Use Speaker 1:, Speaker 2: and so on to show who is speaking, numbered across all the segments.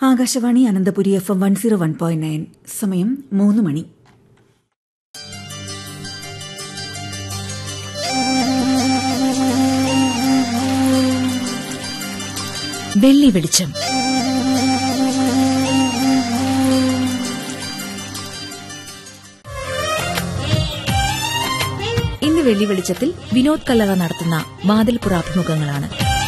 Speaker 1: Akashvani Ananthapuri F M one zero one point nine സമയം മൂന്ന് മണി
Speaker 2: വെള്ളി വെളിച്ചം ഇന്ന് വെള്ളി വെളിച്ചത്തിൽ വിനോദ് കല്ലറ നടത്തുന്ന വാതിൽപ്പുറ അഭിമുഖങ്ങളാണ്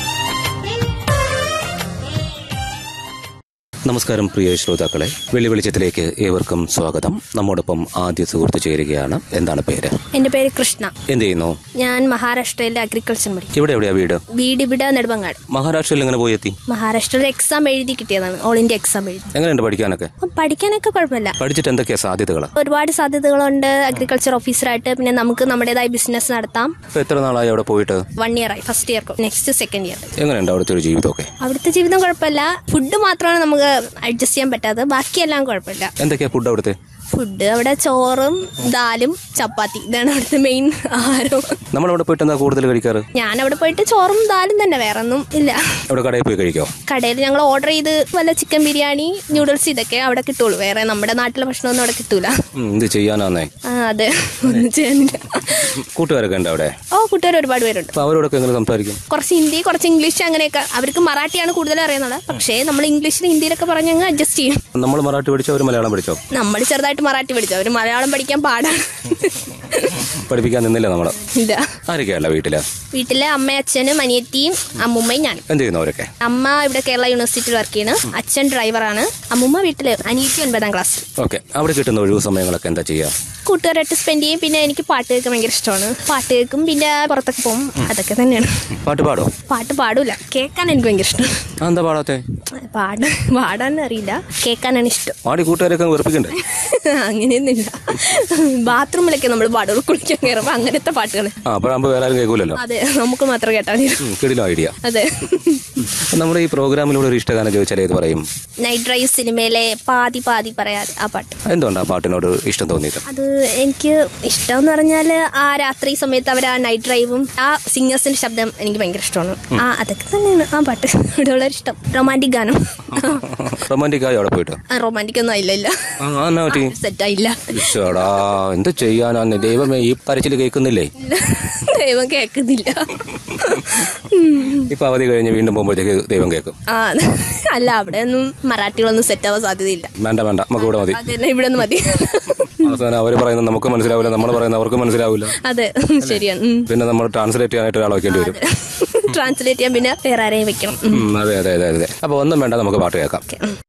Speaker 3: നമസ്കാരം പ്രിയ ശ്രോതാക്കളെ വെള്ളി വെളിച്ചത്തിലേക്ക് ഏവർക്കും സ്വാഗതം നമ്മോടൊപ്പം ആദ്യ സുഹൃത്ത് ചേരുകയാണ് എന്താണ് പേര്
Speaker 4: എൻ്റെ പേര് കൃഷ്ണ
Speaker 3: എന്ത് ചെയ്യുന്നു
Speaker 4: ഞാൻ മഹാരാഷ്ട്രയിലെ അഗ്രികൾച്ചർ പഠിക്കും
Speaker 3: ഇവിടെ എവിടെയാ വീട്
Speaker 4: വീട് ഇവിടെ നെടുമങ്ങാട്
Speaker 3: മഹാരാഷ്ട്രയിൽ എങ്ങനെ പോയി എത്തി
Speaker 4: മഹാരാഷ്ട്രയിൽ എക്സാം എഴുതി കിട്ടിയതാണ് ഓൾ ഇന്ത്യ എക്സാം എഴുതി
Speaker 3: എങ്ങനെയുണ്ട് പഠിക്കാനൊക്കെ
Speaker 4: അപ്പം പഠിക്കാനൊക്കെ കുഴപ്പമില്ല
Speaker 3: പഠിച്ചിട്ട് എന്തൊക്കെയാ സാധ്യതകൾ
Speaker 4: ഒരുപാട് സാധ്യതകളുണ്ട് അഗ്രികൾച്ചർ ഓഫീസറായിട്ട് പിന്നെ നമുക്ക് നമ്മുടേതായ ബിസിനസ് നടത്താം
Speaker 3: ഇപ്പൊ എത്ര നാളായി അവിടെ പോയിട്ട്
Speaker 4: വൺ ഇയർ ആയി first year next second year
Speaker 3: എങ്ങനെയുണ്ട് അവിടുത്തെ ഒരു ജീവിതമൊക്കെ
Speaker 4: അവിടുത്തെ ജീവിതം കുഴപ്പമില്ല ഫുഡ് മാത്രമാണ് നമുക്ക് അഡ്ജസ്റ്റ് ചെയ്യാൻ പറ്റാത്തത് ബാക്കിയെല്ലാം കുഴപ്പമില്ല
Speaker 3: എന്തൊക്കെയാ ഫുഡ് അവിടുത്തെ
Speaker 4: ഫുഡ് അവിടെ ചോറും ദാലും ചപ്പാത്തി ഇതാണ് അവിടുത്തെ മെയിൻ ആഹാരം
Speaker 3: നമ്മളവിടെ പോയിട്ട് എന്താ കൂടുതൽ കഴിക്കാറ്
Speaker 4: ഞാൻ അവിടെ പോയിട്ട് ചോറും ദാലും തന്നെ വേറെ ഒന്നും ഇല്ല
Speaker 3: അവിടെ കടയിൽ പോയി കഴിക്കോ
Speaker 4: കടയിൽ ഞങ്ങൾ ഓർഡർ ചെയ്ത് വല്ല ചിക്കൻ ബിരിയാണി ന്യൂഡിൽസ് ഇതൊക്കെ അവിടെ കിട്ടുള്ളൂ വേറെ നമ്മുടെ നാട്ടിലെ ഭക്ഷണമൊന്നും അവിടെ കിട്ടൂല
Speaker 3: ഉം, ഇത് ചെയ്യാനാന്നേ
Speaker 4: ആ അതെ ഒന്നും ചെയ്യാനില്ല
Speaker 3: കൂട്ടുകാരൊക്കെ ഉണ്ട് അവിടെ
Speaker 4: ഓ കൂട്ടുകാർ ഒരുപാട് പേരുണ്ട്
Speaker 3: അപ്പൊ അവരോടൊക്കെ എങ്ങനെ സംസാരിക്കും
Speaker 4: കുറച്ച് ഹിന്ദി കുറച്ച് ഇംഗ്ലീഷ് അങ്ങനെയൊക്കെ അവർക്ക് മറാഠിയാണ് കൂടുതൽ അറിയുന്നത് പക്ഷേ നമ്മൾ ഇംഗ്ലീഷിലും ഹിന്ദിയിലൊക്കെ പറഞ്ഞ് അങ്ങ് അഡ്ജസ്റ്റ് ചെയ്യും
Speaker 3: നമ്മൾ മറാഠി പഠിച്ചോ അവർ മലയാളം പഠിച്ചോ
Speaker 4: നമ്മൾ ചെറുതായിട്ട് മറാഠി പഠിച്ചു അവർ മലയാളം പഠിക്കാൻ പാടാണ്
Speaker 3: പഠിപ്പിക്കാൻ നിന്നില്ല നമ്മള്
Speaker 4: ഇല്ല
Speaker 3: ആരൊക്കെയല്ല വീട്ടില്
Speaker 4: വീട്ടിലെ അമ്മയും അച്ഛനും അനിയത്തിയും അമ്മുമ്മയും ഞാനും
Speaker 3: എന്ത് ചെയ്യുന്നു അവരൊക്കെ
Speaker 4: അമ്മ ഇവിടെ കേരള യൂണിവേഴ്സിറ്റിയിൽ വർക്ക് ചെയ്യുന്നു അച്ഛൻ ഡ്രൈവറാണ് അമ്മുമ്മ വീട്ടിൽ അനിയത്തി ഒൻപതാം ക്ലാസ്
Speaker 3: ഓക്കെ അവിടെ കിട്ടുന്ന ഒഴിവ് സമയങ്ങളൊക്കെ എന്താ ചെയ്യാ
Speaker 4: കൂട്ടുകാരായിട്ട് സ്പെൻഡ് ചെയ്യും പിന്നെ എനിക്ക് പാട്ട് കേൾക്കാൻ ഭയങ്കര ഇഷ്ടമാണ് പാട്ട് കേൾക്കും പിന്നെ പുറത്തൊക്കെ പോകും അതൊക്കെ തന്നെയാണ്
Speaker 3: പാട്ട് പാടോ
Speaker 4: പാട്ട് പാടൂല കേൾക്കാൻ എനിക്ക് ഭയങ്കര ഇഷ്ടം
Speaker 3: ആ, എന്താ പാടാത്തെ
Speaker 4: പാട് പാടാൻ അറിയില്ല കേൾക്കാനാണ് ഇഷ്ടം
Speaker 3: പാടി കൂട്ടുകാരൊക്കെ വെറുപ്പിക്കണ്ടേ
Speaker 4: അങ്ങനെയൊന്നുമില്ല ബാത്റൂമിലൊക്കെ നമ്മൾ പാടുള്ളൂ കുളിക്കാൻ കയറുമ്പോൾ അങ്ങനത്തെ പാട്ടുകൾ
Speaker 3: ആ അപ്പോഴാകുമ്പോൾ വേറെ ആരും കേൾക്കൂലല്ലോ
Speaker 4: അതെ നമുക്ക് മാത്രം കേട്ടാൽ മതി
Speaker 3: ഉം, കിടിലം ഐഡിയ
Speaker 4: അതെ
Speaker 3: നമ്മുടെ ഈ പ്രോഗ്രാമിലൂടെ ഒരു ഇഷ്ടഗാനം ചോദിച്ചാൽ ഏത് പറയും
Speaker 4: നൈറ്റ് ഡ്രൈവ് സിനിമയിലെ പാതി പാതി പറയാതെ ആ പാട്ട്
Speaker 3: എന്തുകൊണ്ടാ ആ പാട്ടിനോട് ഇഷ്ടം തോന്നിയത്
Speaker 4: അത് എനിക്ക് ഇഷ്ടം എന്ന് പറഞ്ഞാൽ ആ രാത്രി സമയത്ത് അവർ ആ നൈറ്റ് ഡ്രൈവും ആ സിംഗേഴ്സിന്റെ ശബ്ദം എനിക്ക് ഭയങ്കര ഇഷ്ടമാണ് ആ അതൊക്കെ തന്നെയാണ് ആ പാട്ട് ഇവിടെയുള്ള ഇഷ്ടം റൊമാൻറ്റിക് ഗാനം
Speaker 3: റൊമാൻറ്റിക് ആയി അവിടെ പോയിട്ട്
Speaker 4: റൊമാൻറ്റിക് ഒന്നും ആയില്ല ഇല്ല
Speaker 3: ആ, ആ, എന്നാ പറ്റി
Speaker 4: സെറ്റ് ആയില്ല
Speaker 3: ഈശ്വടാ എന്ത് ചെയ്യാനാന്ന് ദൈവമേ ഈ പരച്ചിൽ കേൾക്കുന്നില്ലേ
Speaker 4: ദൈവം കേൾക്കുന്നില്ല
Speaker 3: ഇപ്പൊ അവധി കഴിഞ്ഞ് വീണ്ടും പോകുമ്പോഴത്തേക്ക് ദൈവം കേൾക്കും
Speaker 4: ആ അല്ല അവിടെ ഒന്നും മറാഠികളൊന്നും സെറ്റ് ആവാൻ സാധ്യതയില്ല
Speaker 3: വേണ്ട വേണ്ട നമുക്ക് ഇവിടെ മതി
Speaker 4: അതന്നെ ഇവിടെ നിന്ന് മതി
Speaker 3: അവസാനം അവർ പറയുന്നത് നമുക്ക് മനസ്സിലാവില്ല നമ്മൾ പറയുന്നത് അവർക്ക് മനസ്സിലാവില്ല
Speaker 4: അതെ ശരിയാണ് ഉം.
Speaker 3: പിന്നെ നമ്മൾ ട്രാൻസ്ലേറ്റ് ചെയ്യാനായിട്ട് ഒരാൾ വെക്കേണ്ടി വരും
Speaker 4: ട്രാൻസ്ലേറ്റ് ചെയ്യാൻ പിന്നെ വേറെ ആരെയും വെക്കണം ഉം.
Speaker 3: ഉം, അതെ അതെ അതെ അതെ അപ്പൊ ഒന്നും വേണ്ട നമുക്ക് പാട്ട് കേൾക്കാം
Speaker 4: ഓക്കെ ഉം.